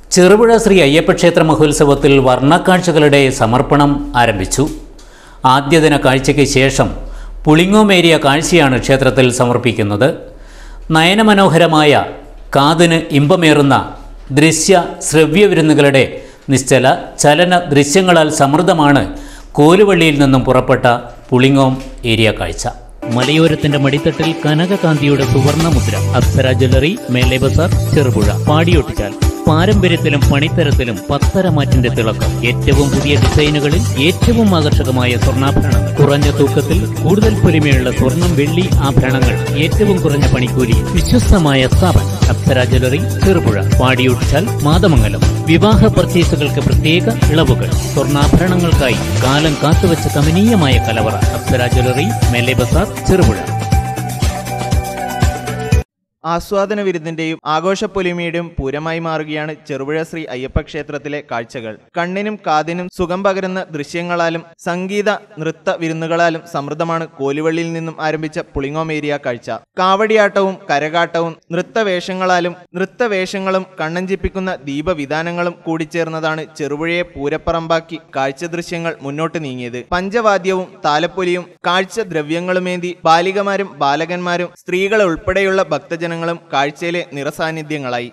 ചെറുപുഴ ശ്രീ അയ്യപ്പക്ഷേത്ര മഹോത്സവത്തിൽ വർണ്ണക്കാഴ്ചകളുടെ സമർപ്പണം ആരംഭിച്ചു ആദ്യദിന കാഴ്ചയ്ക്ക് ശേഷം പുളിങ്ങോമേരിയ കാഴ്ചയാണ് ക്ഷേത്രത്തിൽ സമർപ്പിക്കുന്നത് നയനമനോഹരമായ കാതിന് ഇമ്പമേറുന്ന ദൃശ്യ ശ്രവ്യ വിരുന്നുകളുടെ നിശ്ചല ചലന ദൃശ്യങ്ങളാൽ സമൃദ്ധമാണ് കോലുവള്ളിയിൽ നിന്നും പുറപ്പെട്ട പുളിങ്ങോം ഏരിയ കാഴ്ച മലയോരത്തിന്റെ മടിത്തട്ടിൽ കനകകാന്തിയുടെ സുവർണമുദ്ര അപ്സര ജ്വല്ലറി മേലെ ബസാർ ചെറുപുഴ പാടിയൊട്ടിച്ചാൽ പാരമ്പര്യത്തിലും പണിത്തരത്തിലും പത്തരമാറ്റിന്റെ തിളക്കം ഏറ്റവും പുതിയ ഡിസൈനുകളിൽ ഏറ്റവും ആകർഷകമായ സ്വർണ്ണാഭരണങ്ങൾ കുറഞ്ഞ തൂക്കത്തിൽ കൂടുതൽ പൊലിമയുള്ള സ്വർണം വെള്ളി ആഭരണങ്ങൾ ഏറ്റവും കുറഞ്ഞ പണിക്കൂലി വിശ്വസ്തമായ സ്ഥാപനം അപ്സര ജ്വല്ലറി ചെറുപുഴ പാടിയൊട്ടിച്ചാൽ മാതമംഗലം വിവാഹ പർച്ചേസുകൾക്ക് പ്രത്യേക ഇളവുകൾ സ്വർണ്ണാഭരണങ്ങൾക്കായി കാലം കാത്തുവച്ച കമനീയമായ കലവറ അപ്സര ജ്വല്ലറി മേലെ ബസാർ ചെറുപുഴ ആസ്വാദന വിരുന്നിന്റെയും ആഘോഷപ്പൊലിമയുടെയും പൂരമായി മാറുകയാണ് ചെറുപുഴ ശ്രീ അയ്യപ്പ ക്ഷേത്രത്തിലെ കാഴ്ചകൾ കണ്ണിനും കാതിനും സുഖം പകരുന്ന ദൃശ്യങ്ങളാലും സംഗീത നൃത്ത വിരുന്നുകളാലും സമൃദ്ധമാണ് കോലുവള്ളിയിൽ നിന്നും ആരംഭിച്ച പുളിങ്ങോമേരിയ കാഴ്ച കാവടിയാട്ടവും കരകാട്ടവും നൃത്തവേഷങ്ങളാലും നൃത്തവേഷങ്ങളും കണ്ണഞ്ചിപ്പിക്കുന്ന ദീപവിധാനങ്ങളും കൂടിച്ചേർന്നതാണ് ചെറുപുഴയെ പൂരപ്പറമ്പാക്കി കാഴ്ച ദൃശ്യങ്ങൾ മുന്നോട്ട് നീങ്ങിയത് പഞ്ചവാദ്യവും താലപ്പൊലിയും കാഴ്ച ദ്രവ്യങ്ങളുമേന്തി ബാലികമാരും ബാലകന്മാരും സ്ത്രീകൾ ഉൾപ്പെടെയുള്ള ഭക്തജനങ്ങളും കാഴ്ചയിലെ നിറസാന്നിധ്യങ്ങളായി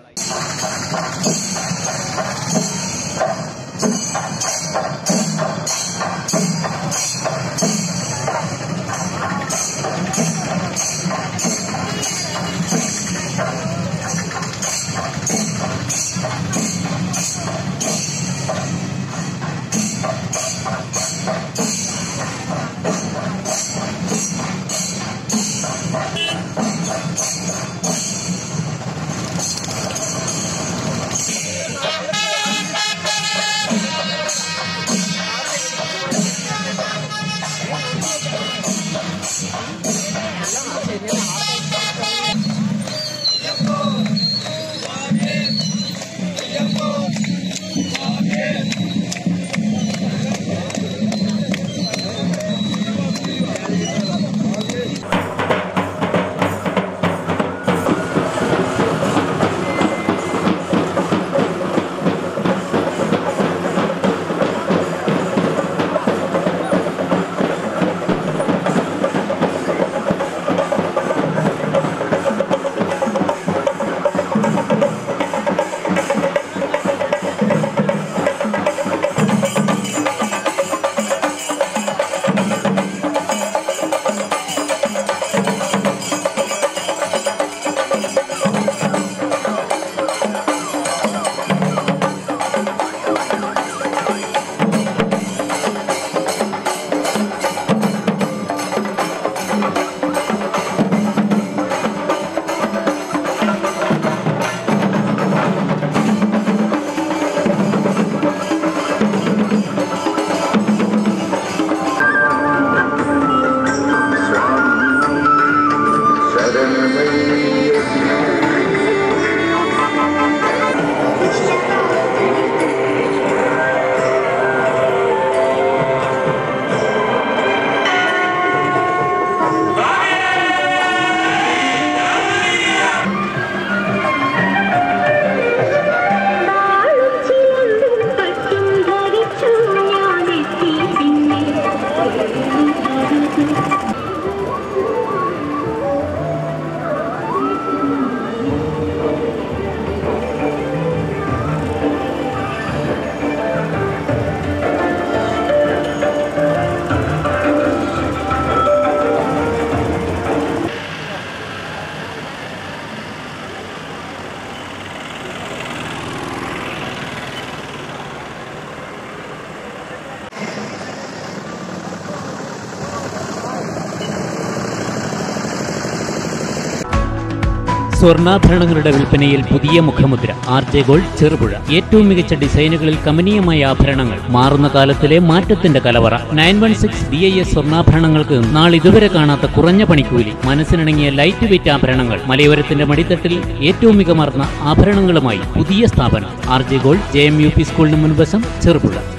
സ്വർണ്ണാഭരണങ്ങളുടെ വിൽപ്പനയിൽ പുതിയ മുഖമുദ്ര ആർ ജെ ഗോൾഡ് ചെറുപുഴ ഏറ്റവും മികച്ച ഡിസൈനുകളിൽ കമനീയമായ ആഭരണങ്ങൾ മാറുന്ന കാലത്തിലെ മാറ്റത്തിന്റെ കലവറ nine one six B I S സ്വർണ്ണാഭരണങ്ങൾക്ക് നാളിതുവരെ കാണാത്ത കുറഞ്ഞ പണിക്കൂലി മനസ്സിനിണങ്ങിയ ലൈറ്റ് വെയിറ്റ് ആഭരണങ്ങൾ മലയോരത്തിന്റെ മടിത്തട്ടിൽ ഏറ്റവും മികമാർന്ന ആഭരണങ്ങളുമായി പുതിയ സ്ഥാപനം R J gold J M U P സ്കൂളിന് മുൻവശം ചെറുപുഴ